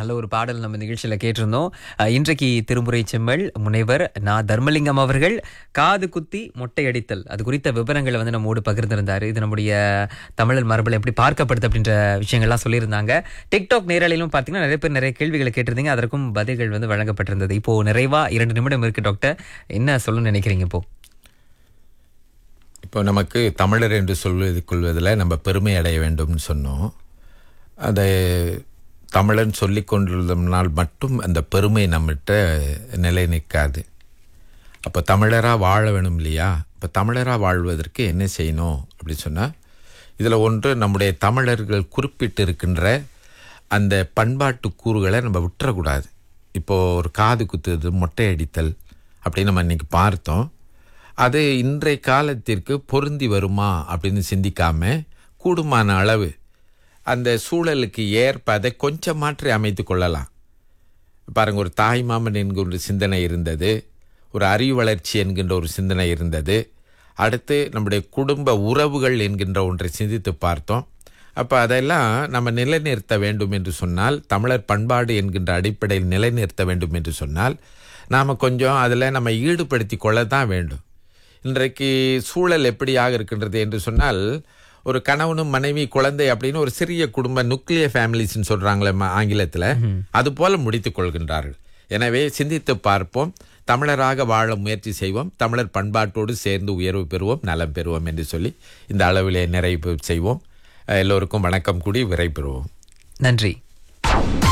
நல்ல ஒரு பாடல் நம்ம நிகழ்ச்சியில கேட்டிருந்தோம் அஹ், இன்றைக்கு திருமுறை செம்மல் முனைவர் நா தர்மலிங்கம் அவர்கள் காது குத்தி மொட்டை அடித்தல் அது குறித்த விவரங்களை வந்து நம்மோடு பகிர்ந்திருந்தாரு இது நம்முடைய தமிழர் மரபில் எப்படி பார்க்கப்படுது அப்படின்ற விஷயங்கள்லாம் சொல்லியிருந்தாங்க டிக்டாக் நேரலையிலும் பார்த்தீங்கன்னா நிறைய பேர் நிறைய கேள்விகளை கேட்டிருந்தீங்க அதற்கும் பதில்கள் வந்து வழங்கப்பட்டிருந்தது இப்போ நிறைவா இரண்டு நிமிடம் இருக்கு டாக்டர் என்ன சொல்லணும்னு நினைக்கிறீங்க இப்போ இப்போ நமக்கு தமிழர் என்று சொல்வது கொள்வதில் நம்ம பெருமை அடைய வேண்டும்னு சொன்னோம் அதை தமிழன் சொல்லிக் கொண்டிருந்தோம்னால் மட்டும் அந்த பெருமை நம்மகிட்ட நிலை நிற்காது அப்போ தமிழராக வாழ வேணும் இல்லையா இப்போ தமிழராக வாழ்வதற்கு என்ன செய்யணும் அப்படின்னு சொன்னால் இதில் ஒன்று நம்முடைய தமிழர்கள் குறிப்பிட்டு இருக்கின்ற அந்த பண்பாட்டு கூறுகளை நம்ம விட்டுறக்கூடாது இப்போது ஒரு காது குத்துறது மொட்டை அடித்தல் அப்படின்னு நம்ம இன்னைக்கு பார்த்தோம் அது இன்றைய காலத்திற்கு பொருந்தி வருமா அப்படின்னு சிந்திக்காம கூடுமான அளவு அந்த சூழலுக்கு ஏற்ப அதை கொஞ்சம் மாற்றி அமைத்து கொள்ளலாம் பாருங்க ஒரு தாய் மாமன் என்கிற ஒரு சிந்தனை இருந்தது ஒரு அறிவு வளர்ச்சி என்கின்ற ஒரு சிந்தனை இருந்தது அடுத்து நம்முடைய குடும்ப உறவுகள் என்கின்ற ஒன்றை சிந்தித்து பார்த்தோம் அப்போ அதெல்லாம் நம்ம நிலைநிறுத்த வேண்டும் என்று சொன்னால் தமிழர் பண்பாடு என்கின்ற அடிப்படையில் நிலைநிறுத்த வேண்டும் என்று சொன்னால் நாம் கொஞ்சம் அதில் நம்ம ஈடுபடுத்தி கொள்ள தான் வேண்டும் இன்றைக்கு சூழல் எப்படியாக இருக்கின்றது என்று சொன்னால் ஒரு கணவனும் மனைவி குழந்தை அப்படின்னு ஒரு சிறிய குடும்ப நுக்ளியர் ஃபேமிலிஸ்ன்னு சொல்றாங்களே ம- ஆங்கிலத்துல அது போல முடித்துக் கொள்கின்றார்கள் எனவே சிந்தித்து பார்ப்போம் தமிழராக வாழ முயற்சி செய்வோம் தமிழர் பண்பாட்டோடு சேர்ந்து உயர்வு பெறுவோம் நலம் பெறுவோம் என்று சொல்லி இந்த அளவிலே நிறைவு செய்வோம் எல்லோருக்கும் வணக்கம் கூடி விரை பெறுவோம் நன்றி